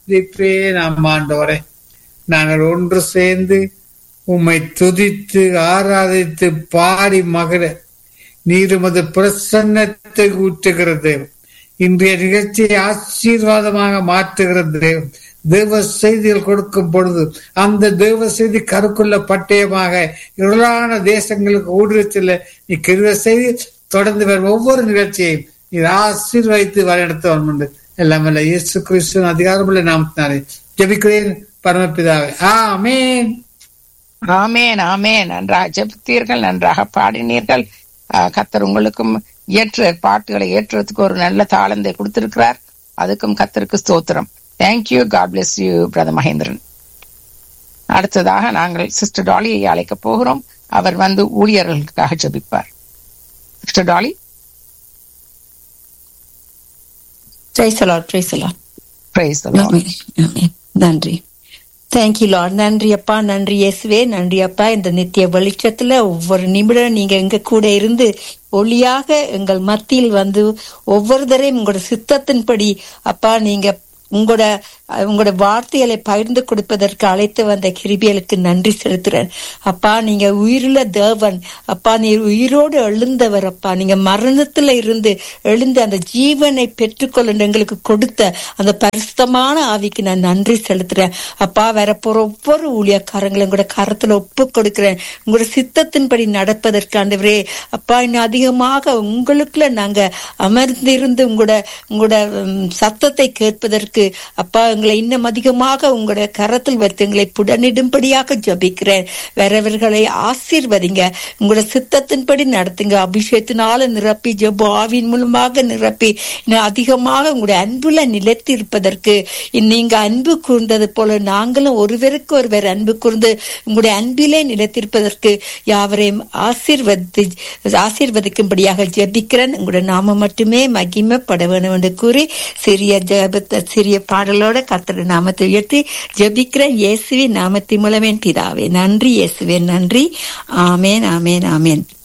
ஆசிரிப்பே நாம் ஆண்டவரே நாங்கள் ஒன்று சேர்ந்து உம்மை துதித்து ஆராதித்து பாடி மகிழ நீருமது பிரசன்னத்தை ஊற்றுகிறது இன்றைய நிகழ்ச்சியை ஆசீர்வாதமாக மாற்றுகிறது தேவ செய்திகள் கொடுக்கும் பொழுது அந்த தேவ செய்தி கருக்குள்ள பட்டயமாக இருளான தேசங்களுக்கு ஊடுருவத்தில் நீ கிருவ செய்தி தொடர்ந்து வரும் ஒவ்வொரு நிகழ்ச்சியையும் நீ ஆசீர்வதித்து வழிநடத்த உண்டு எல்லாம் வல்ல இயேசு கிறிஸ்துவின் அதிகாரமுள்ள நாமத்தினாலே ஜெபிக்கிறேன் பரமபிதாவே ஆமென் ஆமேன் ஆமேன் நன்றாக ஜெபித்தீர்கள் நன்றாக பாடினீர்கள் ஆஹ் கத்தர் உங்களுக்கும் ஏற்ற பாட்டுகளை ஏற்றுறதுக்கு ஒரு நல்ல தாளந்தை கொடுத்திருக்கிறார் அதுக்கும் கத்தருக்கு ஸ்தோத்திரம் thank you God bless you brother Mahendran அடுத்ததாக நாங்கள் சிஸ்டர் டாலியை அழைக்க போகிறோம் அவர் வந்து ஊழியர்களுக்காக ஜெபிப்பார் sister Dolly Praise the Lord, praise the Lord. Praise amen, amen. நன்றி தேங்க்யூ லார்ட் நன்றி அப்பா நன்றி இயேசுவே நன்றி அப்பா இந்த நித்திய வெளிச்சத்துல ஒவ்வொரு நிமிடம் நீங்க எங்க கூட இருந்து ஒளியாக எங்கள் மத்தியில் வந்து ஒவ்வொரு தரையும் உங்களோட சித்தத்தின்படி அப்பா நீங்க உங்களோட உங்களோட வார்த்தைகளை பகிர்ந்து கொடுப்பதற்கு அழைத்து வந்த கிருபியலுக்கு நன்றி செலுத்துறேன் அப்பா நீங்க உயிருள்ள தேவன் அப்பா நீர் உயிரோடு எழுந்தவர் அப்பா நீங்க மரணத்துல இருந்து எழுந்து அந்த ஜீவனை பெற்றுக்கொள்ள எங்களுக்கு கொடுத்த அந்த பரிசுத்தமான ஆவிக்கு நான் நன்றி செலுத்துறேன் அப்பா வரப்போற ஒவ்வொரு ஊழியக்காரங்களும் கூட கரத்துல ஒப்பு கொடுக்கிறேன் உங்களோட சித்தத்தின்படி நடப்பதற்கு ஆண்டவரே அப்பா இன்னும் அதிகமாக உங்களுக்குள்ள நாங்க அமர்ந்திருந்து உங்களோட உங்களோட உம், சத்தத்தை கேட்பதற்கு அப்பா எங்களை இன்னும் அதிகமாக உங்களோட கரத்தில் வைத்து எங்களை புடனிடும்படியாக ஜபிக்கிறேன் வரவர்களை ஆசீர்வதிங்க உங்களோட சித்தத்தின்படி நடத்துங்க அபிஷேகத்தினால நிரப்பி ஜெப ஆவின் மூலமாக நிரப்பி இன்னும் அதிகமாக உங்களுடைய அன்புல நிலைத்து இருப்பதற்கு நீங்க அன்பு கூர்ந்தது போல நாங்களும் ஒருவருக்கு ஒருவர் அன்பு கூர்ந்து உங்களுடைய அன்பிலே நிலைத்திருப்பதற்கு யாவரையும் ஆசீர்வதி ஆசீர்வதிக்கும்படியாக ஜெபிக்கிறேன் உங்களுடைய நாம மட்டுமே மகிமைப்பட வேண்டும் என்று கூறி சிறிய ஜெபத்தை சிறிய பாடலோட கர்த்தருடைய நாமத்தை உயர்த்தி ஜெபிக்கிறேன் இயேசுவின் நாமத்தின் மூலமே பிதாவே நன்றி இயேசுவே நன்றி ஆமேன் ஆமேன் ஆமேன்